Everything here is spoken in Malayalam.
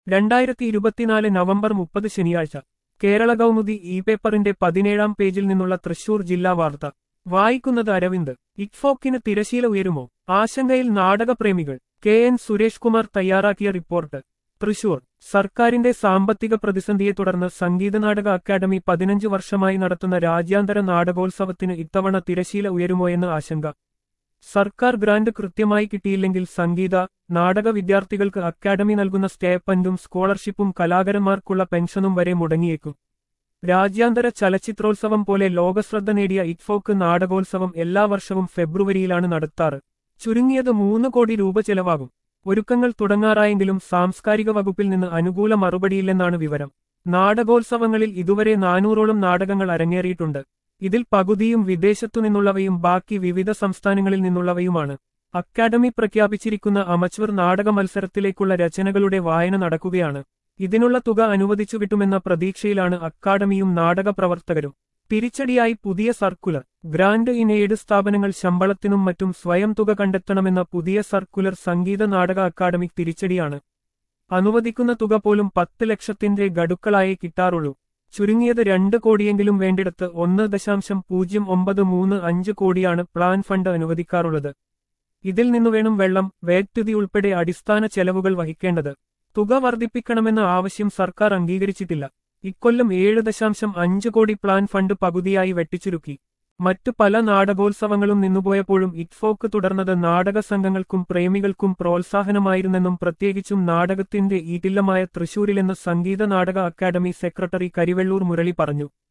രണ്ടായിരത്തി ഇരുപത്തിനാല് നവംബർ മുപ്പത് ശനിയാഴ്ച കേരള കൗമുദി ഇ പേപ്പറിന്റെ പതിനേഴാം പേജിൽ നിന്നുള്ള തൃശൂർ ജില്ലാ വാർത്ത വായിക്കുന്നത് അരവിന്ദ് ഇക്ഫോക്കിന് തിരശീല ഉയരുമോ ആശങ്കയിൽ നാടകപ്രേമികൾ കെ എൻ സുരേഷ് കുമാർ തയ്യാറാക്കിയ റിപ്പോർട്ട് തൃശൂർ സർക്കാരിന്റെ സാമ്പത്തിക പ്രതിസന്ധിയെ തുടർന്ന് സംഗീത നാടക അക്കാദമി പതിനഞ്ച് വർഷമായി നടത്തുന്ന രാജ്യാന്തര നാടകോത്സവത്തിന് ഇത്തവണ തിരശീല ഉയരുമോ എന്ന് ആശങ്ക സർക്കാർ ഗ്രാന്റ് കൃത്യമായി കിട്ടിയില്ലെങ്കിൽ സംഗീത നാടക വിദ്യാർത്ഥികൾക്ക് അക്കാദമി നൽകുന്ന സ്റ്റേപ്പൻഡും സ്കോളർഷിപ്പും കലാകാരന്മാർക്കുള്ള പെൻഷനും വരെ മുടങ്ങിയേക്കും രാജ്യാന്തര ചലച്ചിത്രോത്സവം പോലെ ലോകശ്രദ്ധ നേടിയ ഇറ്റ്ഫോക്ക് നാടകോത്സവം എല്ലാ വർഷവും ഫെബ്രുവരിയിലാണ് നടത്താറ് ചുരുങ്ങിയത് മൂന്ന് കോടി രൂപ ചെലവാകും ഒരുക്കങ്ങൾ തുടങ്ങാറായെങ്കിലും സാംസ്കാരിക വകുപ്പിൽ നിന്ന് അനുകൂല മറുപടിയില്ലെന്നാണ് വിവരം നാടകോത്സവങ്ങളിൽ ഇതുവരെ നാനൂറോളം നാടകങ്ങൾ അരങ്ങേറിയിട്ടുണ്ട് ഇതിൽ പകുതിയും വിദേശത്തു നിന്നുള്ളവയും ബാക്കി വിവിധ സംസ്ഥാനങ്ങളിൽ നിന്നുള്ളവയുമാണ് അക്കാദമി പ്രഖ്യാപിച്ചിരിക്കുന്ന അമച്വർ നാടക മത്സരത്തിലേക്കുള്ള രചനകളുടെ വായന നടക്കുകയാണ് ഇതിനുള്ള തുക അനുവദിച്ചു കിട്ടുമെന്ന പ്രതീക്ഷയിലാണ് അക്കാദമിയും നാടക പ്രവർത്തകരും തിരിച്ചടിയായി പുതിയ സർക്കുലർ ഗ്രാന്റ് ഇൻ എയ്ഡ് സ്ഥാപനങ്ങൾ ശമ്പളത്തിനും മറ്റും സ്വയം തുക കണ്ടെത്തണമെന്ന പുതിയ സർക്കുലർ സംഗീത നാടക അക്കാദമിക് തിരിച്ചടിയാണ് അനുവദിക്കുന്ന തുക പോലും പത്ത് ലക്ഷത്തിന്റെ ഗഡുക്കളായേ കിട്ടാറുള്ളൂ ചുരുങ്ങിയത് രണ്ട് കോടിയെങ്കിലും വേണ്ടിടത്ത് ഒന്ന് ദശാംശം പൂജ്യം ഒമ്പത് മൂന്ന് അഞ്ച് കോടിയാണ് പ്ലാൻ ഫണ്ട് അനുവദിക്കാറുള്ളത് ഇതിൽ നിന്നു വേണം വെള്ളം വൈദ്യുതി ഉൾപ്പെടെ അടിസ്ഥാന ചെലവുകൾ വഹിക്കേണ്ടത് തുക വർദ്ധിപ്പിക്കണമെന്ന ആവശ്യം സർക്കാർ അംഗീകരിച്ചിട്ടില്ല ഇക്കൊല്ലം ഏഴ് ദശാംശം അഞ്ച് കോടി പ്ലാൻ ഫണ്ട് പകുതിയായി വെട്ടിച്ചുരുക്കി മറ്റു പല നാടകോത്സവങ്ങളും നിന്നുപോയപ്പോഴും ഇറ്റ്ഫോക്ക് തുടർന്നത് നാടക സംഘങ്ങൾക്കും പ്രേമികൾക്കും പ്രോത്സാഹനമായിരുന്നെന്നും പ്രത്യേകിച്ചും നാടകത്തിന്റെ ഈറ്റില്ലമായ തൃശൂരിലെന്ന് സംഗീത നാടക അക്കാദമി സെക്രട്ടറി കരിവെള്ളൂർ മുരളി പറഞ്ഞു